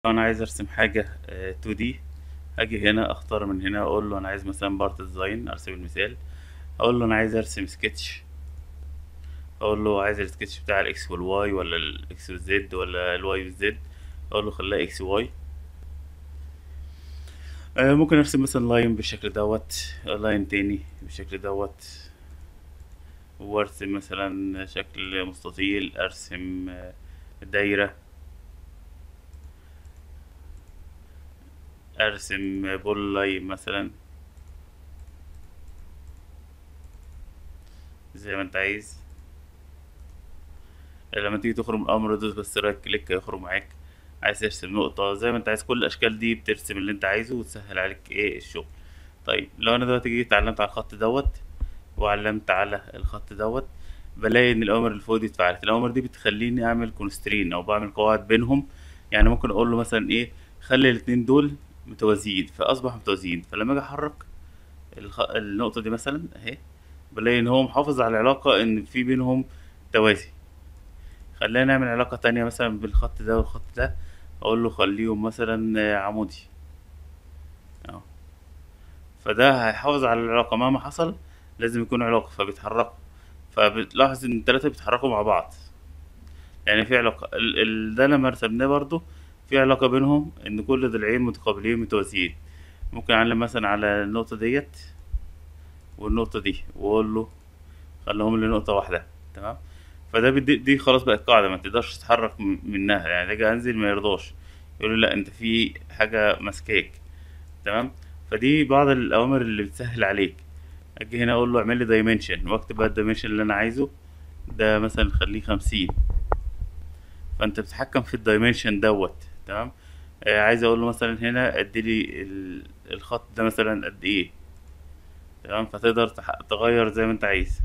لو انا عايز ارسم حاجة 2 دي هاجي هنا اختار من هنا اقول له انا عايز مثلا بارت ديزاين على سبيل المثال اقول له انا عايز ارسم سكتش اقول له عايز السكتش بتاع الاكس والواي ولا الاكس والزد ولا الواي والزد اقول له خليها اكس واي آه، ممكن ارسم مثلا لاين بالشكل دوت لاين تاني بالشكل دوت وارسم مثلا شكل مستطيل ارسم آه، دايرة ارسم بول لاين مثلا زي ما انت عايز لما تيجي تخرج من الامر دوس بس رايت كليك هيخرج معاك عايز ترسم نقطة زي ما انت عايز كل الاشكال دي بترسم اللي انت عايزه وتسهل عليك ايه الشغل طيب لو انا دلوقتي جيت اتعلمت على الخط دوت وعلمت على الخط دوت بلاقي ان الاوامر اللي فوق دي اتفعلت الاوامر دي بتخليني اعمل كونسترين او بعمل قواعد بينهم يعني ممكن اقول له مثلا ايه خلي الاتنين دول متوازيين فاصبح متوازيين فلما اجي احرك الخ... النقطة دي مثلا اهي بلاقي ان هو محافظ على العلاقة ان في بينهم توازي خلينا نعمل علاقة تانية مثلا بالخط ده والخط ده اقول له خليهم مثلا آه، عمودي اهو فده هيحافظ على العلاقة مهما حصل لازم يكون علاقة فبيتحركوا فبتلاحظ ان التلاتة بيتحركوا مع بعض يعني في علاقة ال... ال... ده لما رسمناه برضو في علاقة بينهم ان كل ضلعين متقابلين متوازيين ممكن اعلم مثلا على النقطة ديت والنقطة دي واقول له خليهم لي نقطة واحدة تمام فده بدي دي خلاص بقت قاعدة ما تقدرش تتحرك م- منها يعني اجي انزل ما يرضاش يقول لي لا انت في حاجة ماسكاك تمام فدي بعض الاوامر اللي بتسهل عليك اجي هنا اقول له اعمل لي دايمنشن واكتب بقى الدايمنشن اللي انا عايزه ده مثلا خليه خمسين فانت بتتحكم في الدايمنشن دوت تمام آه عايز اقول له مثلا هنا اديلي ال- الخط ده مثلا قد ايه تمام فتقدر تح- تغير زي ما انت عايز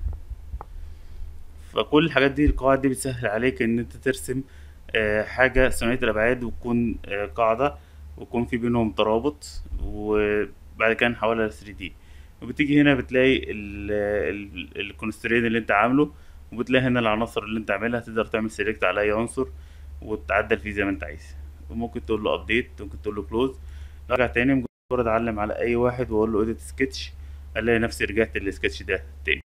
فكل الحاجات دي القواعد دي بتسهل عليك ان انت ترسم آه، حاجة ثنائية الابعاد وتكون آه، قاعدة ويكون في بينهم ترابط وبعد كده نحولها ل 3 دي وبتيجي هنا بتلاقي الكونسترين اللي انت عامله وبتلاقي هنا العناصر اللي انت عاملها تقدر تعمل سيلكت على اي عنصر وتعدل فيه زي ما انت عايز وممكن تقول له ابديت ممكن تقول له كلوز ارجع تاني مجرد اعلم على اي واحد واقول له اديت سكتش الاقي نفسي رجعت للسكتش ده تاني